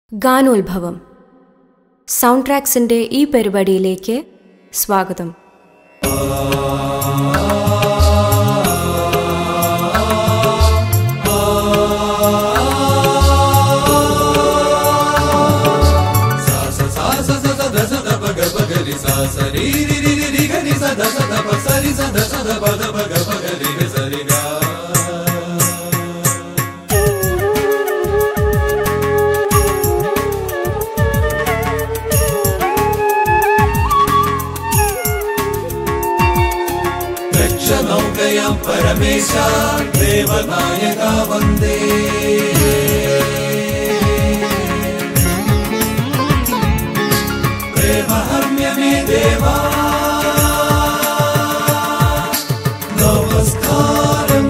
ഗാനോത്ഭവം sound ട്രാക്സിന്റെ ഈ പരിപാടിയിലേക്ക് സ്വാഗതം രക്ഷനൗകയാം പരമേശ ദേവനായക വന്ദേ പ്രേമഹർമ്യമേ ദേവാ നമസ്കാരം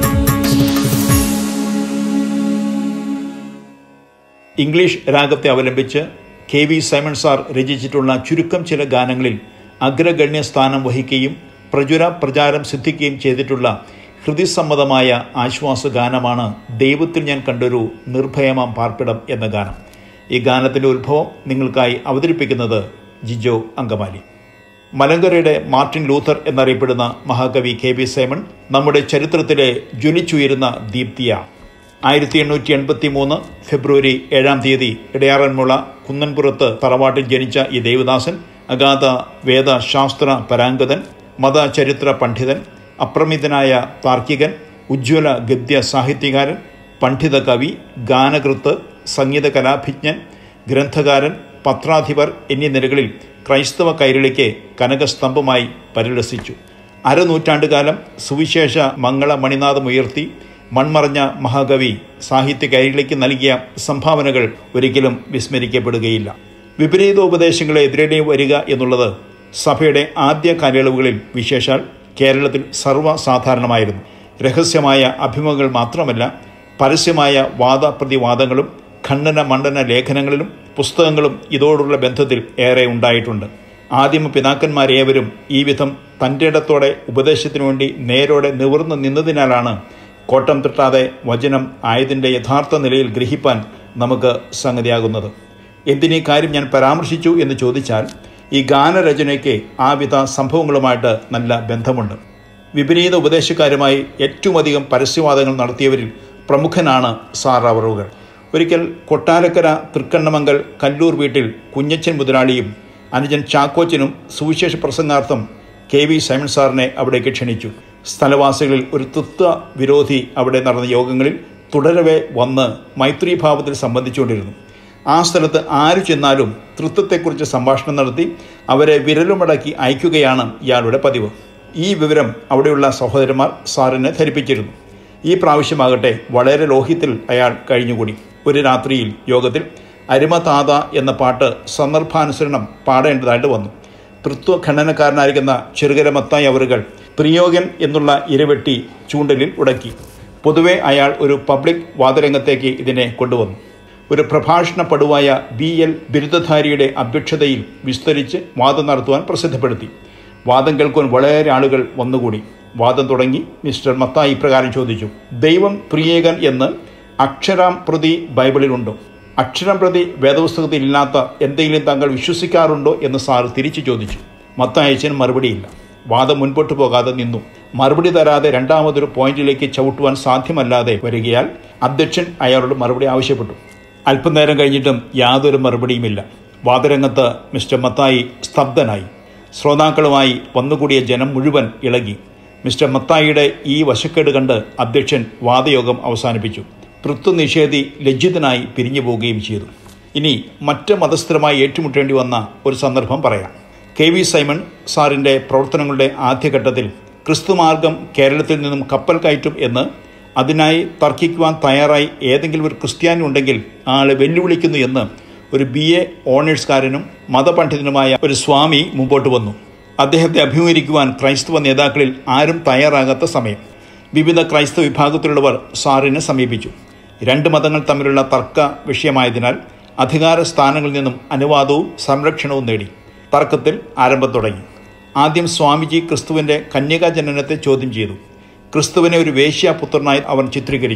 ഇംഗ്ലീഷ് രാഗത്തെ അവലംബിച്ച് കെ വി സൈമൺ സാർ രചിച്ചിട്ടുള്ള ചുരുക്കം ചില ഗാനങ്ങളിൽ അഗ്രഗണ്യ സ്ഥാനം വഹിക്കുകയും പ്രചുര പ്രചാരം സിദ്ധിക്കുകയും ചെയ്തിട്ടുള്ള ഹൃദിസമ്മതമായ ആശ്വാസ ഗാനമാണ് ദൈവത്തിൽ ഞാൻ കണ്ടൊരു നിർഭയമാം പാർപ്പിടം എന്ന ഗാനം ഈ ഗാനത്തിൻ്റെ ഉത്ഭവം നിങ്ങൾക്കായി അവതരിപ്പിക്കുന്നത് ജിജോ അങ്കമാലി മലങ്കരയുടെ മാർട്ടിൻ ലൂഥർ എന്നറിയപ്പെടുന്ന മഹാകവി കെ വി സൈമൺ നമ്മുടെ ചരിത്രത്തിലെ ജ്വലിച്ചുയരുന്ന ദീപ്തിയാണ് ആയിരത്തി എണ്ണൂറ്റി എൺപത്തി മൂന്ന് ഫെബ്രുവരി ഏഴാം തീയതി ഇടയാറന്മുള കുന്നൻപുറത്ത് തറവാട്ടിൽ ജനിച്ച ഈ ദേവദാസൻ അഗാധ വേദ ശാസ്ത്ര പരാങ്കതൻ മതചരിത്ര പണ്ഡിതൻ അപ്രമിതനായ താർക്കികൻ ഉജ്ജ്വല ഗദ്യ സാഹിത്യകാരൻ പണ്ഡിത കവി ഗാനകൃത്ത് സംഗീത കലാഭിജ്ഞൻ ഗ്രന്ഥകാരൻ പത്രാധിപർ എന്നീ നിലകളിൽ ക്രൈസ്തവ കൈരളിക്ക് കനകസ്തംഭമായി പരിലസിച്ചു അരനൂറ്റാണ്ടുകാലം സുവിശേഷ മംഗള മണിനാഥമുയർത്തി മൺമറഞ്ഞ മഹാകവി സാഹിത്യ കൈരളിക്ക് നൽകിയ സംഭാവനകൾ ഒരിക്കലും വിസ്മരിക്കപ്പെടുകയില്ല വിപരീതോപദേശങ്ങളെ എതിരേണ്ടി വരിക എന്നുള്ളത് സഭയുടെ ആദ്യ കാലയളവുകളിൽ വിശേഷാൽ കേരളത്തിൽ സർവ്വസാധാരണമായിരുന്നു രഹസ്യമായ അഭിമുഖങ്ങൾ മാത്രമല്ല പരസ്യമായ വാദപ്രതിവാദങ്ങളും ഖണ്ഡന മണ്ഡന ലേഖനങ്ങളിലും പുസ്തകങ്ങളും ഇതോടുള്ള ബന്ധത്തിൽ ഏറെ ഉണ്ടായിട്ടുണ്ട് ആദിമ പിതാക്കന്മാരേവരും ഈ വിധം തൻ്റെ ഇടത്തോടെ ഉപദേശത്തിനു വേണ്ടി നേരോടെ നിവർന്നു നിന്നതിനാലാണ് കോട്ടം തട്ടാതെ വചനം ആയതിൻ്റെ യഥാർത്ഥ നിലയിൽ ഗ്രഹിപ്പാൻ നമുക്ക് സംഗതിയാകുന്നത് എന്തിനീ കാര്യം ഞാൻ പരാമർശിച്ചു എന്ന് ചോദിച്ചാൽ ഈ ഗാനരചനയ്ക്ക് ആ വിധ സംഭവങ്ങളുമായിട്ട് നല്ല ബന്ധമുണ്ട് വിപരീത ഉപദേശക്കാരുമായി ഏറ്റവും അധികം പരസ്യവാദങ്ങൾ നടത്തിയവരിൽ പ്രമുഖനാണ് സാർ അവറുകൾ ഒരിക്കൽ കൊട്ടാരക്കര തൃക്കണ്ണമംഗൽ കല്ലൂർ വീട്ടിൽ കുഞ്ഞച്ചൻ മുതലാളിയും അനുജൻ ചാക്കോച്ചനും സുവിശേഷ പ്രസംഗാർത്ഥം കെ വി സൈമൺ സാറിനെ അവിടേക്ക് ക്ഷണിച്ചു സ്ഥലവാസികളിൽ ഒരു തൃത്വ വിരോധി അവിടെ നടന്ന യോഗങ്ങളിൽ തുടരവെ വന്ന് മൈത്രീഭാവത്തിൽ സംബന്ധിച്ചുകൊണ്ടിരുന്നു ആ സ്ഥലത്ത് ആര് ചെന്നാലും തൃത്വത്തെക്കുറിച്ച് സംഭാഷണം നടത്തി അവരെ വിരലുമടക്കി അയക്കുകയാണ് ഇയാളുടെ പതിവ് ഈ വിവരം അവിടെയുള്ള സഹോദരന്മാർ സാറിനെ ധരിപ്പിച്ചിരുന്നു ഈ പ്രാവശ്യമാകട്ടെ വളരെ ലോഹിത്തിൽ അയാൾ കഴിഞ്ഞുകൂടി ഒരു രാത്രിയിൽ യോഗത്തിൽ അരിമതാത എന്ന പാട്ട് സന്ദർഭാനുസരണം പാടേണ്ടതായിട്ട് വന്നു തൃത്വ ഖണ്ഡനക്കാരനായിരിക്കുന്ന ചെറുകര മത്തായി അവറുകൾ പ്രിയോഗൻ എന്നുള്ള ഇരവെട്ടി ചൂണ്ടലിൽ ഉടക്കി പൊതുവെ അയാൾ ഒരു പബ്ലിക് വാദരംഗത്തേക്ക് ഇതിനെ കൊണ്ടുവന്നു ഒരു പ്രഭാഷണ പടുവായ ബി എൽ ബിരുദധാരിയുടെ അധ്യക്ഷതയിൽ വിസ്തരിച്ച് വാദം നടത്തുവാൻ പ്രസിദ്ധപ്പെടുത്തി വാദം കേൾക്കുവാൻ വളരെ ആളുകൾ വന്നുകൂടി വാദം തുടങ്ങി മിസ്റ്റർ മത്തായി ഇപ്രകാരം ചോദിച്ചു ദൈവം പ്രിയേകൻ എന്ന് അക്ഷരം പ്രതി ബൈബിളിലുണ്ടോ അക്ഷരം പ്രതി വേദപുസ്തകത്തിൽ ഇല്ലാത്ത എന്തെങ്കിലും താങ്കൾ വിശ്വസിക്കാറുണ്ടോ എന്ന് സാർ തിരിച്ചു ചോദിച്ചു മത്തായച്ചന് മറുപടിയില്ല വാദം മുൻപോട്ട് പോകാതെ നിന്നു മറുപടി തരാതെ രണ്ടാമതൊരു പോയിന്റിലേക്ക് ചവിട്ടുവാൻ സാധ്യമല്ലാതെ വരികയാൽ അധ്യക്ഷൻ അയാളോട് മറുപടി ആവശ്യപ്പെട്ടു അല്പനേരം കഴിഞ്ഞിട്ടും യാതൊരു മറുപടിയുമില്ല വാദരംഗത്ത് മിസ്റ്റർ മത്തായി സ്തബ്ധനായി ശ്രോതാക്കളുമായി വന്നുകൂടിയ ജനം മുഴുവൻ ഇളകി മിസ്റ്റർ മത്തായിയുടെ ഈ വശക്കേട് കണ്ട് അധ്യക്ഷൻ വാദയോഗം അവസാനിപ്പിച്ചു തൃത്വ നിഷേധി ലജ്ജിതനായി പിരിഞ്ഞു പോവുകയും ചെയ്തു ഇനി മറ്റ് മതസ്ഥരുമായി ഏറ്റുമുട്ടേണ്ടി വന്ന ഒരു സന്ദർഭം പറയാം കെ വി സൈമൺ സാറിൻ്റെ പ്രവർത്തനങ്ങളുടെ ആദ്യഘട്ടത്തിൽ ക്രിസ്തുമാർഗം കേരളത്തിൽ നിന്നും കപ്പൽ കയറ്റും എന്ന് അതിനായി തർക്കിക്കുവാൻ തയ്യാറായി ഏതെങ്കിലും ഒരു ക്രിസ്ത്യാനി ഉണ്ടെങ്കിൽ ആളെ വെല്ലുവിളിക്കുന്നു എന്ന് ഒരു ബി എ ഓണേഴ്സ്കാരനും മതപണ്ഡിതനുമായ ഒരു സ്വാമി മുമ്പോട്ട് വന്നു അദ്ദേഹത്തെ അഭിമുഖീകരിക്കുവാൻ ക്രൈസ്തവ നേതാക്കളിൽ ആരും തയ്യാറാകാത്ത സമയം വിവിധ ക്രൈസ്തവ വിഭാഗത്തിലുള്ളവർ സാറിനെ സമീപിച്ചു രണ്ട് മതങ്ങൾ തമ്മിലുള്ള തർക്ക വിഷയമായതിനാൽ അധികാര സ്ഥാനങ്ങളിൽ നിന്നും അനുവാദവും സംരക്ഷണവും നേടി തർക്കത്തിൽ ആരംഭം തുടങ്ങി ആദ്യം സ്വാമിജി ക്രിസ്തുവിൻ്റെ കന്യകാ ജനനത്തെ ചോദ്യം ചെയ്തു ക്രിസ്തുവിനെ ഒരു വേശ്യാപുത്രനായി അവൻ ചിത്രീകരിച്ചു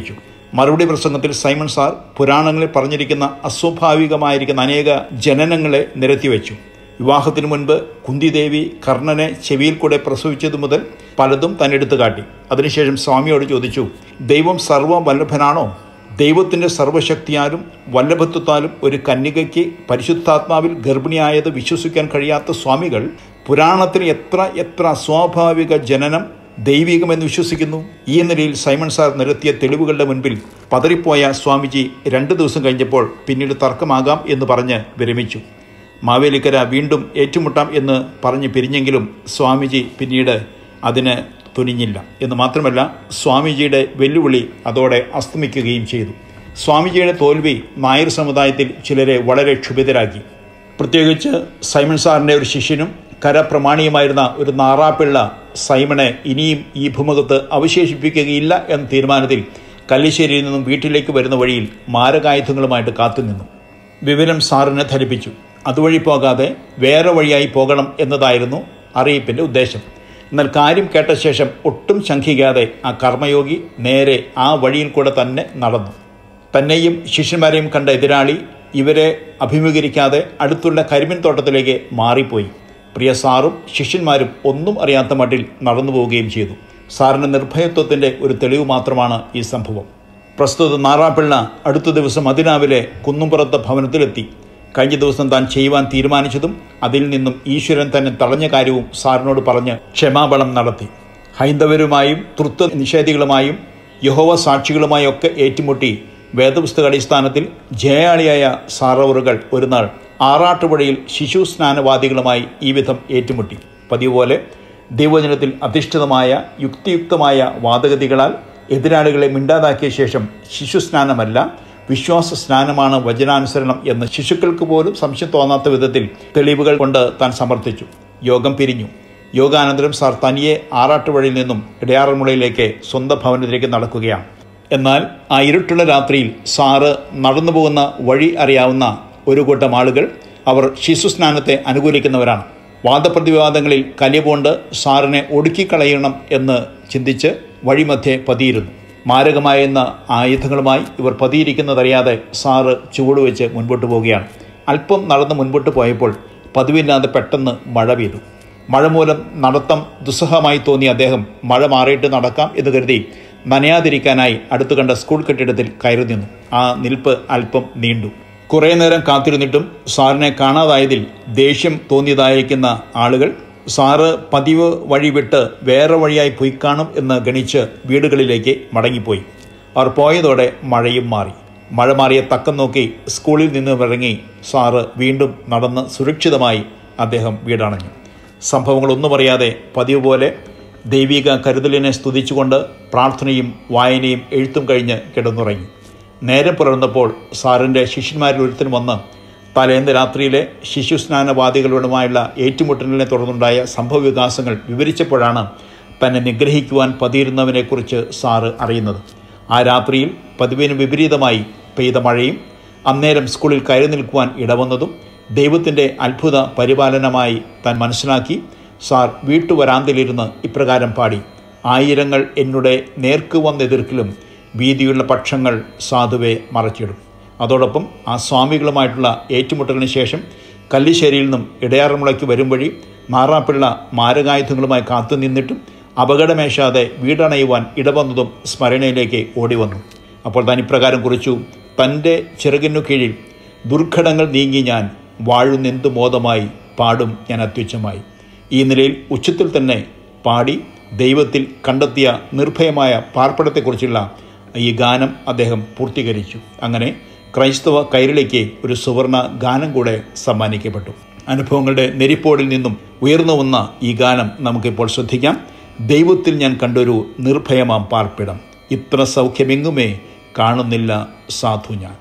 മറുപടി പ്രസംഗത്തിൽ സൈമൺ സാർ പുരാണങ്ങളിൽ പറഞ്ഞിരിക്കുന്ന അസ്വാഭാവികമായിരിക്കുന്ന അനേക ജനനങ്ങളെ നിരത്തിവെച്ചു വിവാഹത്തിനു മുൻപ് കുന്തിദേവി കർണനെ ചെവിയിൽ കൂടെ പ്രസവിച്ചതു മുതൽ പലതും തന്നെടുത്തു കാട്ടി അതിനുശേഷം സ്വാമിയോട് ചോദിച്ചു ദൈവം സർവവല്ലഭനാണോ ദൈവത്തിൻ്റെ സർവശക്തിയാലും വല്ലഭത്വത്താലും ഒരു കന്യകയ്ക്ക് പരിശുദ്ധാത്മാവിൽ ഗർഭിണിയായത് വിശ്വസിക്കാൻ കഴിയാത്ത സ്വാമികൾ പുരാണത്തിന് എത്ര എത്ര അസ്വാഭാവിക ജനനം ദൈവികമെന്ന് വിശ്വസിക്കുന്നു ഈ നിലയിൽ സൈമൺ സാർ നിരത്തിയ തെളിവുകളുടെ മുൻപിൽ പതറിപ്പോയ സ്വാമിജി രണ്ടു ദിവസം കഴിഞ്ഞപ്പോൾ പിന്നീട് തർക്കമാകാം എന്ന് പറഞ്ഞ് വിരമിച്ചു മാവേലിക്കര വീണ്ടും ഏറ്റുമുട്ടാം എന്ന് പറഞ്ഞ് പിരിഞ്ഞെങ്കിലും സ്വാമിജി പിന്നീട് അതിന് തുനിഞ്ഞില്ല എന്ന് മാത്രമല്ല സ്വാമിജിയുടെ വെല്ലുവിളി അതോടെ അസ്തമിക്കുകയും ചെയ്തു സ്വാമിജിയുടെ തോൽവി നായർ സമുദായത്തിൽ ചിലരെ വളരെ ക്ഷുഭിതരാക്കി പ്രത്യേകിച്ച് സൈമൺ സാറിൻ്റെ ഒരു ശിഷ്യനും കരപ്രമാണിയുമായിരുന്ന ഒരു നാറാപ്പിള്ള സൈമണെ ഇനിയും ഈ ഭൂമുഖത്ത് അവശേഷിപ്പിക്കുകയില്ല എന്ന തീരുമാനത്തിൽ കല്ലിശ്ശേരിയിൽ നിന്നും വീട്ടിലേക്ക് വരുന്ന വഴിയിൽ മാരകായുധങ്ങളുമായിട്ട് കാത്തുനിന്നു വിവരം സാറിനെ ധരിപ്പിച്ചു അതുവഴി പോകാതെ വേറെ വഴിയായി പോകണം എന്നതായിരുന്നു അറിയിപ്പിൻ്റെ ഉദ്ദേശം എന്നാൽ കാര്യം കേട്ട ശേഷം ഒട്ടും ശങ്കിക്കാതെ ആ കർമ്മയോഗി നേരെ ആ വഴിയിൽ കൂടെ തന്നെ നടന്നു തന്നെയും ശിഷ്യന്മാരെയും കണ്ട എതിരാളി ഇവരെ അഭിമുഖീകരിക്കാതെ അടുത്തുള്ള കരിമിൻ തോട്ടത്തിലേക്ക് മാറിപ്പോയി പ്രിയ സാറും ശിഷ്യന്മാരും ഒന്നും അറിയാത്ത മട്ടിൽ നടന്നു പോവുകയും ചെയ്തു സാറിൻ്റെ നിർഭയത്വത്തിൻ്റെ ഒരു തെളിവ് മാത്രമാണ് ഈ സംഭവം പ്രസ്തുത നാറാപ്പിള്ള അടുത്ത ദിവസം അതിരാവിലെ കുന്നുംപുറത്തെ ഭവനത്തിലെത്തി കഴിഞ്ഞ ദിവസം താൻ ചെയ്യുവാൻ തീരുമാനിച്ചതും അതിൽ നിന്നും ഈശ്വരൻ തന്നെ തടഞ്ഞ കാര്യവും സാറിനോട് പറഞ്ഞ് ക്ഷമാപണം നടത്തി ഹൈന്ദവരുമായും തൃത്വ നിഷേധികളുമായും യഹോവ സാക്ഷികളുമായും ഒക്കെ ഏറ്റുമുട്ടി വേദപുസ്തക അടിസ്ഥാനത്തിൽ ജയാളിയായ സാറവറുകൾ ഒരു നാൾ ആറാട്ടുപുഴയിൽ ശിശു സ്നാനവാദികളുമായി ഈ വിധം ഏറ്റുമുട്ടി പതിവുപോലെ ദൈവജനത്തിൽ അധിഷ്ഠിതമായ യുക്തിയുക്തമായ വാദഗതികളാൽ എതിരാളികളെ മിണ്ടാതാക്കിയ ശേഷം ശിശു സ്നാനമല്ല വിശ്വാസ സ്നാനമാണ് വചനാനുസരണം എന്ന് ശിശുക്കൾക്ക് പോലും സംശയം തോന്നാത്ത വിധത്തിൽ തെളിവുകൾ കൊണ്ട് താൻ സമർത്ഥിച്ചു യോഗം പിരിഞ്ഞു യോഗാനന്തരം സാർ തനിയെ ആറാട്ടുവഴിയിൽ നിന്നും ഇടയാറന്മുളയിലേക്ക് സ്വന്തം ഭവനത്തിലേക്ക് നടക്കുകയാണ് എന്നാൽ ആ ഇരുട്ടുള്ള രാത്രിയിൽ സാറ് നടന്നു പോകുന്ന വഴി അറിയാവുന്ന ഒരു കൂട്ടം ആളുകൾ അവർ ശിശുസ്നാനത്തെ അനുകൂലിക്കുന്നവരാണ് വാദപ്രതിവാദങ്ങളിൽ കലിപോണ്ട് സാറിനെ ഒടുക്കിക്കളയണം എന്ന് ചിന്തിച്ച് വഴിമധ്യേ പതിയിരുന്നു മാരകമായെന്ന ആയുധങ്ങളുമായി ഇവർ പതിയിരിക്കുന്നതറിയാതെ സാറ് ചുവടുവെച്ച് മുൻപോട്ട് പോവുകയാണ് അല്പം നടന്ന് മുൻപോട്ട് പോയപ്പോൾ പതിവില്ലാതെ പെട്ടെന്ന് മഴ പെയ്തു മഴ മൂലം നടത്തം ദുസ്സഹമായി തോന്നിയ അദ്ദേഹം മഴ മാറിയിട്ട് നടക്കാം എന്ന് കരുതി നനയാതിരിക്കാനായി അടുത്തു കണ്ട സ്കൂൾ കെട്ടിടത്തിൽ കയറി നിന്നു ആ നിൽപ്പ് അല്പം നീണ്ടു കുറേ നേരം കാത്തിരുന്നിട്ടും സാറിനെ കാണാതായതിൽ ദേഷ്യം തോന്നിയതായിരിക്കുന്ന ആളുകൾ സാറ് പതിവ് വഴി വിട്ട് വേറെ വഴിയായി പോയി കാണും എന്ന് ഗണിച്ച് വീടുകളിലേക്ക് മടങ്ങിപ്പോയി അവർ പോയതോടെ മഴയും മാറി മഴ മാറിയ തക്കം നോക്കി സ്കൂളിൽ നിന്ന് ഇറങ്ങി സാറ് വീണ്ടും നടന്ന് സുരക്ഷിതമായി അദ്ദേഹം വീടണഞ്ഞു സംഭവങ്ങളൊന്നും അറിയാതെ പതിവ് പോലെ ദൈവിക കരുതലിനെ സ്തുതിച്ചുകൊണ്ട് പ്രാർത്ഥനയും വായനയും എഴുത്തും കഴിഞ്ഞ് കിടന്നുറങ്ങി നേരം പുലർന്നപ്പോൾ സാറിൻ്റെ ശിഷ്യന്മാരിൽ ഒരുത്തൻ വന്ന് തലേന്ന് രാത്രിയിലെ ശിശുസ്നാനവാദികളുമായുള്ള ഏറ്റുമുട്ടലിനെ തുടർന്നുണ്ടായ സംഭവവികാസങ്ങൾ വിവരിച്ചപ്പോഴാണ് തന്നെ നിഗ്രഹിക്കുവാൻ പതിയിരുന്നവനെക്കുറിച്ച് സാറ് അറിയുന്നത് ആ രാത്രിയിൽ പതിവിന് വിപരീതമായി പെയ്ത മഴയും അന്നേരം സ്കൂളിൽ കയറി നിൽക്കുവാൻ ഇടവന്നതും ദൈവത്തിൻ്റെ അത്ഭുത പരിപാലനമായി താൻ മനസ്സിലാക്കി സാർ വീട്ടുവരാന്തിലിരുന്ന് ഇപ്രകാരം പാടി ആയിരങ്ങൾ എന്നുടെ നേർക്ക് വന്നെതിർക്കലും വീതിയുള്ള പക്ഷങ്ങൾ സാധുവെ മറച്ചിടും അതോടൊപ്പം ആ സ്വാമികളുമായിട്ടുള്ള ഏറ്റുമുട്ടലിന് ശേഷം കല്ലിശ്ശേരിയിൽ നിന്നും ഇടയാറന്മുളയ്ക്ക് വരും വഴി മാറാപ്പിള്ള മാരകായുധങ്ങളുമായി കാത്തു നിന്നിട്ടും അപകടമേശാതെ വീടണയുവാൻ ഇടവന്നതും സ്മരണയിലേക്ക് ഓടി വന്നു അപ്പോൾ താൻ ഇപ്രകാരം കുറിച്ചു തൻ്റെ ചിറകിനു കീഴിൽ ദുർഘടങ്ങൾ നീങ്ങി ഞാൻ വാഴുന്നെന്തു മോദമായി പാടും ഞാൻ അത്യുച്ചമായി ഈ നിലയിൽ ഉച്ചത്തിൽ തന്നെ പാടി ദൈവത്തിൽ കണ്ടെത്തിയ നിർഭയമായ പാർപ്പിടത്തെക്കുറിച്ചുള്ള ഈ ഗാനം അദ്ദേഹം പൂർത്തീകരിച്ചു അങ്ങനെ ക്രൈസ്തവ കൈരളിക്ക് ഒരു സുവർണ ഗാനം കൂടെ സമ്മാനിക്കപ്പെട്ടു അനുഭവങ്ങളുടെ നെരിപ്പോടിൽ നിന്നും ഉയർന്നു വന്ന ഈ ഗാനം നമുക്കിപ്പോൾ ശ്രദ്ധിക്കാം ദൈവത്തിൽ ഞാൻ കണ്ടൊരു നിർഭയമാം പാർപ്പിടം ഇത്ര സൗഖ്യമെങ്ങുമേ കാണുന്നില്ല സാധു ഞാൻ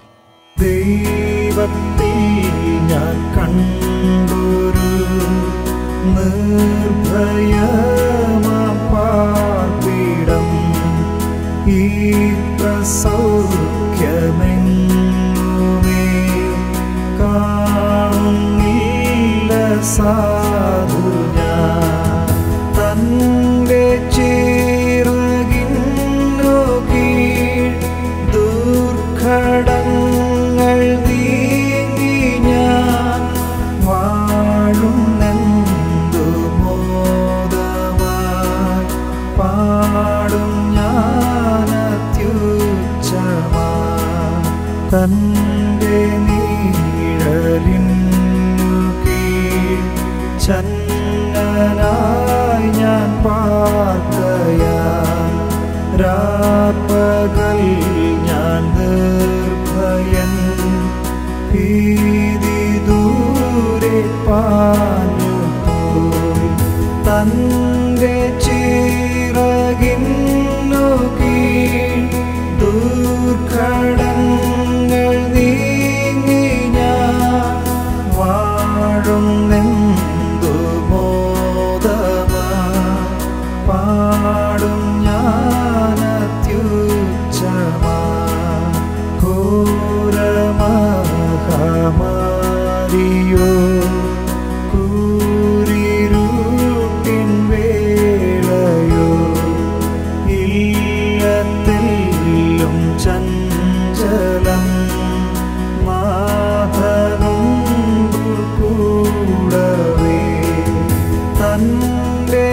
ദൈവത്തിൽ ഞാൻ കണ്ടൊരു നിർഭയമാം പാർപ്പിടം ഇത്ര സൗഖ്യമെങ്ങുമേ കാണുന്നില്ല സാധു ഞാൻ തൻ്റെ ചിറകിന്നു കീഴ് ദുർഘടങ്ങൾ തൻ്റെ നീഴലിന്നു കീഴ് ചന്നനായി ഞാൻ പാർക്കയാ രാപ്പകൽ ഞാൻ നിർഭയൻ ഭീതി ദൂരെ പാഞ്ഞു പോയി തൻ്റെ ചിറകിന്നു കീഴ് ദുർഘടങ്ങൾ നീങ്ങി ഞാൻ വാഴുന്നെന്തു മോദമാ പാടും ഞാനത്യുച്ചമാ ഘോരമഹാമാരിയോ കൂരിരുട്ടിൻ വേളയോ ഇല്ലത്തെല്ലും ചഞ്ചലം മാധനും കൂടവേ തൻ്റെ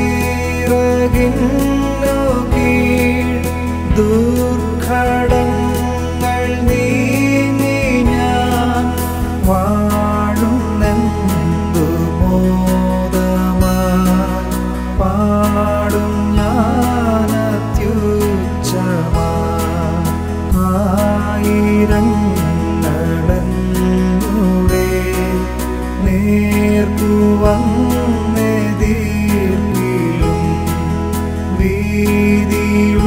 ചിറകിന്നു കീഴ് ദുർഘടങ്ങൾ നീങ്ങി ഞാൻ വാഴുന്നെന്തു മോദമായി പാടും ഞാനത്യുച്ചമാ ആയിരങ്ങളെ നേർക്കുവന്നെതിർക്കിലും വീതിയുള്ള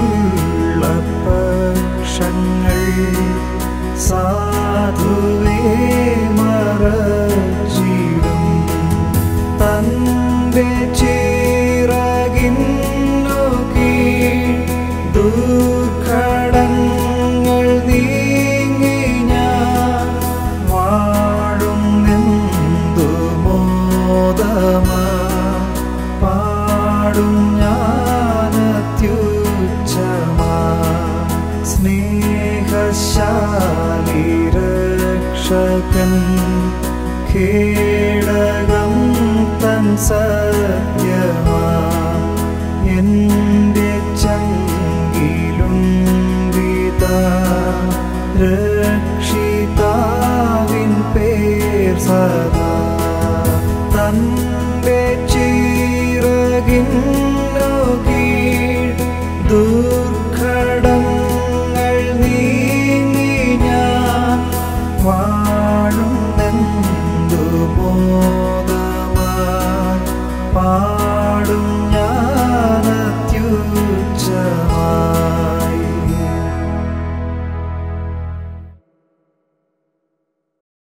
പക്ഷങ്ങൾ സാധുവേ മറച്ചിടും തൻ്റെ ചിറകിന്നു കീഴ് ദുർഘടങ്ങൾ നീങ്ങി ഞാൻ വാഴുന്നെന്തു മോദമാ പാടും ഞാനത്യുച്ചമാ സ്നേഹശാലി രക്ഷകൻ കേടകം തൻ സത്യമാ എൻ്റെ ചങ്കിലുണ്ടിത രക്ഷിതാവിൻ പേർ സദാ